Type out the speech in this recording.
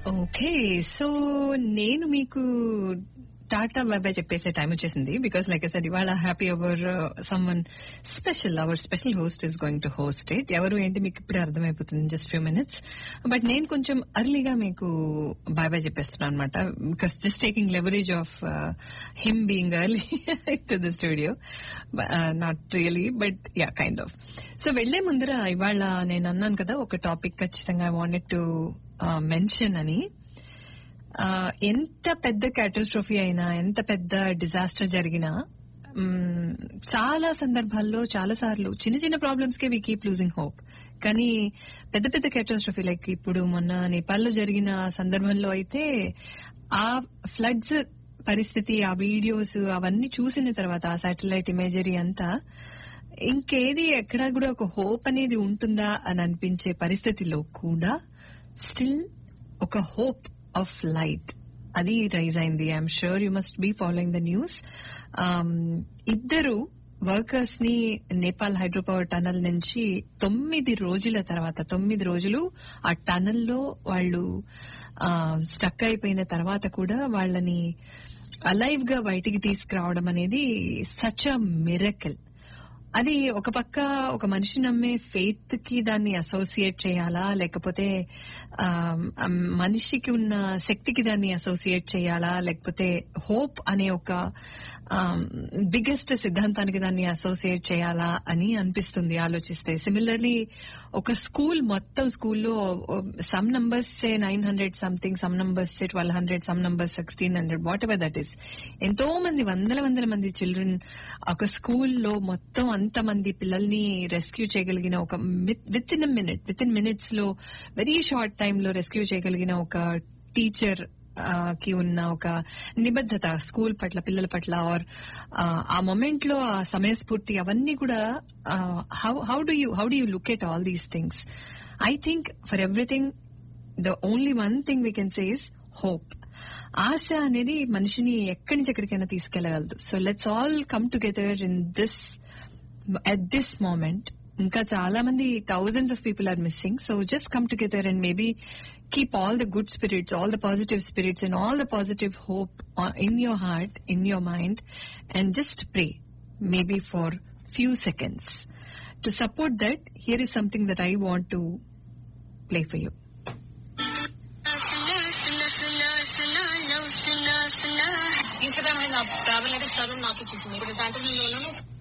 Okay so నేను మీకు tata బాబాయ్ చెప్పేసే టైం వచ్చేసింది బికాస్ లైక్ సార్ ఇవాళ happy hour someone special hour special host is going to host it ఎవరు ఏంటి మీకు ఇప్పుడే అర్థమైపోతుంది జస్ట్ ఫ్యూ మినిట్స్ బట్ నేను కొంచెం అర్లీగా మీకు బాయ్ బాయ్ చెప్పేస్తున్నాను అనమాట because just taking leverage of him being early to the studio not really but yeah kind of so వెళ్లే ముందర ఇవాళ నేను అన్నాను కదా ఒక టాపిక్ ఖచ్చితంగా ఐ వాంటెడ్ టు మెన్షన్ అని ఆ, ఎంత పెద్ద క్యాటస్ట్రోఫీ అయినా ఎంత పెద్ద డిజాస్టర్ జరిగినా మ్, చాలా సందర్భాల్లో చాలా సార్లు చిన్న చిన్న ప్రాబ్లమ్స్ కే వి కీప్ లూజింగ్ హోప్ కానీ పెద్ద పెద్ద క్యాటస్ట్రోఫీ లైక్ ఇప్పుడు మొన్న నేపాల్లో జరిగిన సందర్భంలో అయితే ఆ ఫ్లడ్స్ పరిస్థితి ఆ వీడియోస్ అవన్నీ చూసిన తర్వాత ఆ సాటిలైట్ ఇమేజరీ అంతా ఇంకేది ఎక్కడా కూడా ఒక హోప్ అనేది ఉంటుందా అని అనిపించే పరిస్థితిలో కూడా స్టిల్ ఒక హోప్ ఆఫ్ లైట్ అది రైజ్ అయింది I'm sure you must be following the news ఇద్దరు వర్కర్స్ ని నేపాల్ హైడ్రో పవర్ టనల్ నుంచి తొమ్మిది రోజుల తర్వాత తొమ్మిది రోజులు ఆ టనల్ లో వాళ్ళు స్టక్ అయిపోయిన తర్వాత కూడా వాళ్ళని అలైవ్ గా బయటికి తీసుకురావడం అనేది సచ్ అ మిరకల్ అది ఒక పక్క ఒక మనిషి నమ్మే ఫెయిత్ కి దాన్ని అసోసియేట్ చేయాలా లేకపోతే ఆ, ఆ మనిషికి ఉన్న శక్తికి దాన్ని అసోసియేట్ చేయాలా లేకపోతే హోప్ అనే ఒక బిగ్గెస్ట్ సిద్ధాంతానికి దాన్ని అసోసియేట్ చేయాలా అని అనిపిస్తుంది ఆలోచిస్తే సిమిలర్లీ ఒక స్కూల్ మొత్తం స్కూల్లో some numbers say nine hundred something some numbers say twelve hundred some numbers sixteen hundred whatever that is ఎంతో మంది వందల వందల మంది చిల్డ్రన్ ఒక స్కూల్లో మొత్తం అంత మంది పిల్లల్ని రెస్క్యూ చేయగలిగిన ఒక within minute within minutes లో వెరీ షార్ట్ టైమ్ లో రెస్క్యూ చేయగలిగిన ఒక టీచర్ కి ఉన్న ఒక నిబద్ధత స్కూల్ పట్ల పిల్లల పట్ల ఆర్ ఆ మొమెంట్ లో ఆ సమయస్ఫూర్తి అవన్నీ కూడా how how do you how do you look at all these things I think for everything the only one thing we can say is hope ఆశ అనేది మనిషిని ఎక్కడి నుంచి ఎక్కడికైనా తీసుకెళ్లగలదు so let's all come together in this at this moment ఇంకా చాలా మంది thousands of people are missing so just come together and maybe keep all the good spirits, all the positive spirits, and all the positive hope uh, in your heart, in your mind, and just pray, maybe for few seconds. To support that, here is something that I want to play for you. సునా సునా సునా సునా love సునా సునా Instagram అనేది నా travel అయితే సరూన్ నాకు ఇచ్చేసింది ఇప్పుడు శాంటనీలో ఉన్నాను